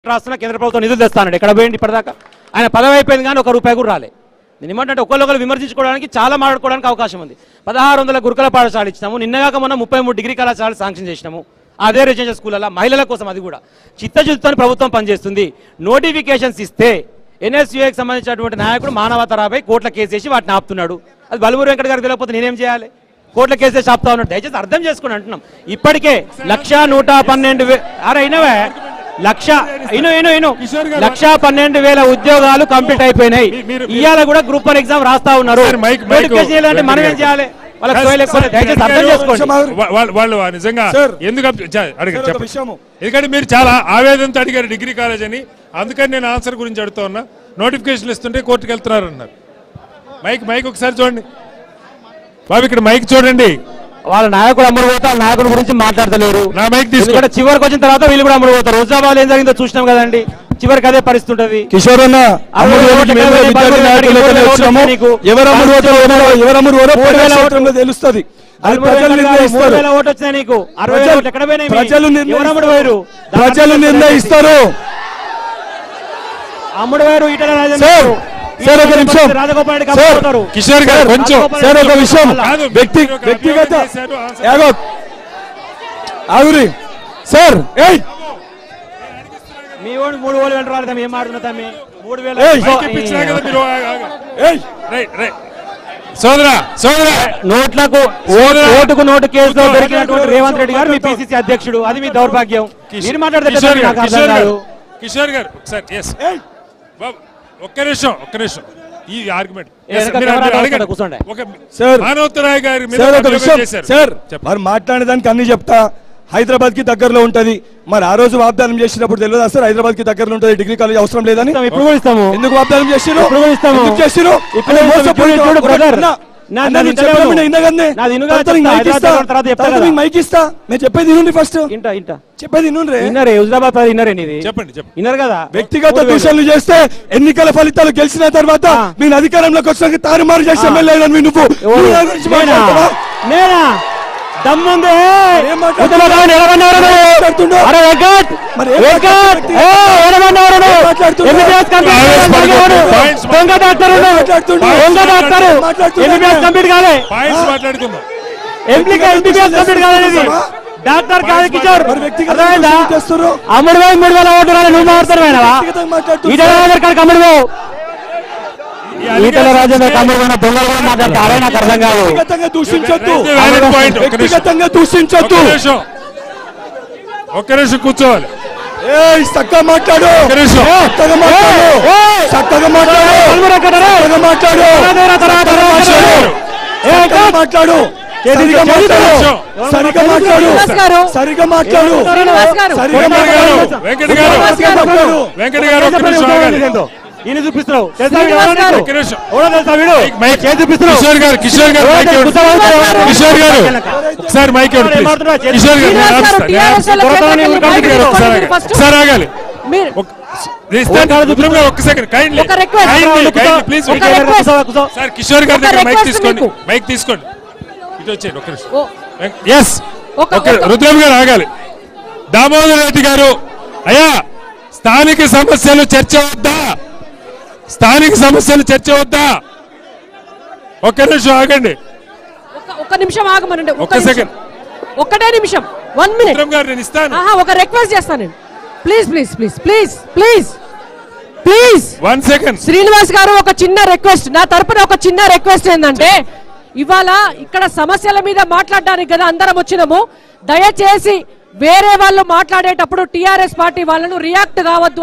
రాస్తున్నా కేంద్ర ప్రభుత్వం నిధులు తెస్తానండి ఎక్కడ పోయింది ఇప్పటిదాకా ఆయన పదవి అయిపోయింది కానీ ఒక రూపాయి కూడా రాలే నేను ఏమంటే ఒకళ్ళొకరు విమర్శించుకోవడానికి చాలా మాట్లాడుకోవడానికి అవకాశం ఉంది పదహారు వందల గురుకుల పాఠశాల ఇచ్చినాము నిన్నగాక మొన్న ముప్పై మూడు డిగ్రీ కళాశాలలు శాంక్షన్ చేసినాము అదే రెసిడెన్షియల్ స్కూళ్ళ మహిళల కోసం అది కూడా చిత్తశుద్ధితో ప్రభుత్వం పనిచేస్తుంది నోటిఫికేషన్స్ ఇస్తే ఎన్ఎస్యుఏకి సంబంధించినటువంటి నాయకుడు మానవతరాపై కోట్ల కేసు వేసి వాటిని ఆపుతున్నాడు అది బలమూరి వెంకట గారికి తెలియకపోతే నేనేం చేయాలి కోట్ల కేసు వేసి ఆపుతా ఉన్నాడు దయచేసి అర్థం చేసుకుని అంటున్నాం ఇప్పటికే లక్ష నూట పన్నెండు వే అరే అయినవే లక్ష ఇను ఇను ఇను కిషోర్ గారు- లక్ష పన్నెండు వేల ఉద్యోగాలు కంప్లీట్ అయిపోయినాయి మీ- మీరు- ఇవాళ కూడా గ్రూప్ వన్ ఎగ్జామ్ రాస్తా ఉన్నారు సార్, మైక్- మైక్ నోటిఫికేషన్ చేయాలంటే మనం ఏం చేయాలి వాళ్ళకి సార్, తోయలేకపోతే సార్, దయచేసి అర్థం గారు- చేసుకోండి వా- వాళ్ళు వాళ్ళు నిజంగా సార్. ఎందుకు అప్- చ- అడగ సార్, ఒక చెప్పండి విషయము. ఎందుకంటే మీరు చాలా ఆవేదనతో అడిగారు డిగ్రీ కాలేజ్ అని అందుకని నేను ఆన్సర్ గురించి అడుగుతా ఉన్నా నోటిఫికేషన్ ఇస్తుంటే కోర్టుకు వెళ్తున్నారు అన్నారు మైక్ మైక్ ఒకసారి చూడండి బాబు ఇక్కడ మైక్ చూడండి వాళ్ళ నాయకుడు అమ్ముడు పోతారు నాయకుడి గురించి మాట్లాడతలేరు నా మైక్ తీసుకో ఎందుకంటే చివరికి వచ్చిన తర్వాత వీళ్ళు కూడా అమ్ముడు పోతారు హుజాబాద్ ఏం జరిగిందో చూసినాం కదండి చివరికి అదే పరిస్థితి ఉంటది కిషోర్ అన్న అరవై అమ్ముడు ఓట్ల ఓటుకి మేము కేవలం విద్యార్థి పదమూడు నాయకులు ఓట్ల లెక్కన వచ్చినాము. నీకు ఎవరు అమ్ముడు ఓటు ఎవరో ఎవరు అమ్ముడు ఓరో మూడు వేల ప్రజాక్షేత్రంలో తెలుస్తుంది అది ప్రజలు మూడు నిర్ణయిస్తారు వేల ఓట్లు వచ్చినాయి నీకు అరవై వేల ప్రజలు- ఓట్లు ఎక్కడ పోయినాయి మీ? ప్రజలు ఎవరు అమ్ముడు పోయారు నిర్ణయిస్తారు ప్రజలు నిర్ణయిస్తారు అమ్ముడు వేరు ఈటల రాజేంద్ర సార్, గారు. సార్, ఒక ఈటల నిమిషం. రాజగోపాల్ రెడ్డి సార్, కప్పుతారు. కిషోర్ గారు కొంచెం సార్ ఒక విషయం కాదు, వ్యక్తి మీరు ఒక వ్యక్తిగత అభియోగం చేశారు, ఆన్సర్ యాగో ఆగురి సార్ ఏయ్ మీ వాడు మూడు వేలు వెంట రాలేదు ఏం మాట్లాడుతున్నా తమ్మి మూడు వేల ఏయ్, మైక్ ఇప్పించినా కదా మీరు ఆ- ఆ- ఏయ్ రైట్ రైట్ సోదరా సోదరా నోట్లకు ఓ- ఓటుకు నోటు కేసులో దొరికినటువంటి రేవంత్ రెడ్డి గారు మీ పిసిసి అధ్యక్షుడు అది మీ దౌర్భాగ్యం మీరు మాట్లాడితే కిషోర్ నాకు గారు అర్థం కిషోర్ గారు కాదు కిషోర్ గారు ఒకసారి ఎస్ ఏయ్ బాబు ఒక్క నిమిషం ఒక్క నిమిషం ఈ ఆర్గ్యుమెంట్ ఏ, వెనక కెమెరా కావాలి, కూర్చోండి. Sir sir. మానవతరాయ్ గారి మీద సార్ ఒక అభియోగం విషయం చేశారు. సార్ చెప్పండి. మరి మాట్లాడేదానికి అన్ని చెప్తా హైదరాబాద్ కి దగ్గరలో ఉంటది మరి ఆ రోజు వాగ్దానం చేసినప్పుడు తెలియదా సార్ హైదరాబాద్ కి దగ్గరలో ఉంటది డిగ్రీ కాలేజ్ అవసరం లేదని ఇస్తాము, ఇప్పుడు కూడా ఇస్తాము ఎందుకు వాగ్దానం చేసిరు ఇప్పుడు కూడా ఇస్తాము. ఎందుకు చేసిరు ఇప్పుడు కూడా ఇస్తాము. చూడు, చూడు, brother. నా- అన్న నాది నువ్వు ఇంటనే చెప్పడం ఉన్నావు. ఇందగందే. నాది ఇనుగా తర్వాత నీకు చెప్తా, మైక్ ఇస్తా. హైదరాబాద్ తర్వాత చెప్తా తర్వాత కదా. నీకు మైక్ ఇస్తా నేను చెప్పేది వినండి ఫస్ట్ ఇంట ఇంట చెప్పేది వినండి ఇన్నరే హుజరాబాద్ పది ఇన్నరే నీది చెప్పండి చెప్పండి ఇన్నర్ కదా వ్యక్తిగత మూడు వేలు. దూషణలు చేస్తే ఎన్నికల ఫలితాలు గెలిచిన తర్వాత ఆ. నేను అధికారంలోకి వచ్చాక తారుమారు చేసి ఆ. ఎమ్మెల్యే అయినా నువ్వు ఎవరు? నువ్వు నా గురించి నేనా? మాట్లాడతావా? నేనా దమ్ముంది ఏం మాట్లాడుతున్నావు? ఉత్తమ గారిని ఎడమన్నారు నువ్వు. ఏం మాట్లాడుతున్నావు? అరే వెంకట్ మరి ఏం వెంకట్ మాట్లాడుతున్నావు? ఏ, ఎడమన్నారు నువ్వు. ఏం మాట్లాడుతున్నావు? MBBS కంప్లీట్ ఆవేశ కాలేదు పడకూడదు. నువ్వు. పాయింట్స్ దొంగ డాక్టర్ నువ్వు. మాట్లాడుతున్నావు? దొంగ డాక్టర్ మాట్లాడుతున్నావు? ఎంబీబీఎస్ కంప్లీట్ కాలే పాయింట్స్ మాట్లాడుకుందాం ఎంపీకి ఎంబీబీఎస్ కంప్లీట్ కాలేదు డాక్టర్ కాదు కిషోర్ మరి వ్యక్తిగత అర్థమైందా దూషణలు చేస్తుర్రు? అమ్ముడు పోయి మూడు వేల ఓట్లు రాలే నువ్వు మాట్లాడతారు వ్యక్తిగతంగా మాట్లాడుతున్నావు. ఈటల రాజేందర్ కాడికి అమ్ముడు పోవు ఈ ఈటల allegations రాజేందర్ కే- అమ్ముడు పోయిన దొంగలు కూడా మాట్లాడతారే నాకు అర్థం కాదు వ్యక్తిగతంగా దూషించొద్దు That's the valid point. ఒక్క నిమిషం. వ్యక్తిగతంగా ఒక్క దూషించొద్దు నిమిషం ఒక్క నిమిషం కూర్చోవాలి ఏయ్ చక్కగా మాట్లాడు ఒక్క నిమిషం చక్కగా మాట్లాడు ఏయ్! చక్కగా మాట్లాడు పలువురు ఎక్కడ రే? చక్కగా మాట్లాడు తర్వాత తర్వాత తర్వాత మాట్లాడు. ఏ, చక్కగా మాట్లాడు సరిగా చేతి మాట్లాడు తీసుకో. సరిగా మాట్లాడు శ్రీనివాస్ గారు. సరిగా మాట్లాడు శ్రీనివాస్ గారు. సరిగా వెంకట గారు మాట్లాడు వెంకట గారు సరిగా మాట్లాడు వెంకట గారు ఒక్క నిమిషం ఆగాలి ఈయన చూపిస్తున్నావు తెలుసా వీడు శ్రీనివాస్ ఎవరో గారు. నీకు? ఒక్క నిమిషం ఎవరో తెలుసా వీడు మైక్ చేతి చూపిస్తున్నావు కిషోర్ గారు కిషోర్ గారు ఎవరో మైక్ తెలుసా? ఇవ్వండి. కూర్చోవాలి. కిషోర్ గారు ఒకసారి మైక్ ఇవ్వండి, ఏం please. మాట్లాడుతున్నా? చేతి- కిషోర్ గారు నేను శ్రీనివాస్ గారు, ఆపిస్తా, నేను TRS ఆపిస్తా. వాళ్ళకి త్వరగా వెళ్ళి నీ బయటికి గారు వెళ్ళి ఒకసారి మీరు ఆగాలి. first. ఒకసారి ఆగాలి మీరు ఒక- ఇస్తాను, రుద్రం గారు ఒక్క సెకండ్ కైండ్లీ ఒక request. కైండ్లీ కైండ్లీ ప్లీజ్ ఒక request. కూర్చో, కూర్చో. సార్ కిషోర్ గారి ఒక దగ్గర మైక్ request తీసుకోండి మీకు. మైక్ తీసుకోండి ఇటు వచ్చేయండి ఒక్క నిమిషం ఓ, ఎస్ ఒక- ఒక ఒక- రుద్రం గారు ఆగాలి దామోదర్ రెడ్డి గారు అయ్యా స్థానిక సమస్యలు చర్చ వద్దా స్థానిక సమస్యలు చర్చ వద్దా ఒక్క నిమిషం ఆగండి ఒక- ఒక్క నిమిషం ఆగమనండి ఒక్క నిమిషం. సెకండ్. ఒక్కటే నిమిషం వన్ మినిట్ రుద్రం గారు నేను ఇస్తాను ఆహా ఒక రిక్వెస్ట్ చేస్తాను నేను please please please please please please one second Srinivas garu ఒక చిన్న రిక్వెస్ట్ నా తరపున ఒక చిన్న రిక్వెస్ట్ ఏంటంటే ఇవాళ ఇక్కడ సమస్యల మీద మాట్లాడడానికి కదా అందరం వచ్చినాము దయచేసి వేరే వాళ్ళు మాట్లాడేటప్పుడు టిఆర్ఎస్ పార్టీ వాళ్ళను రియాక్ట్ కావద్దు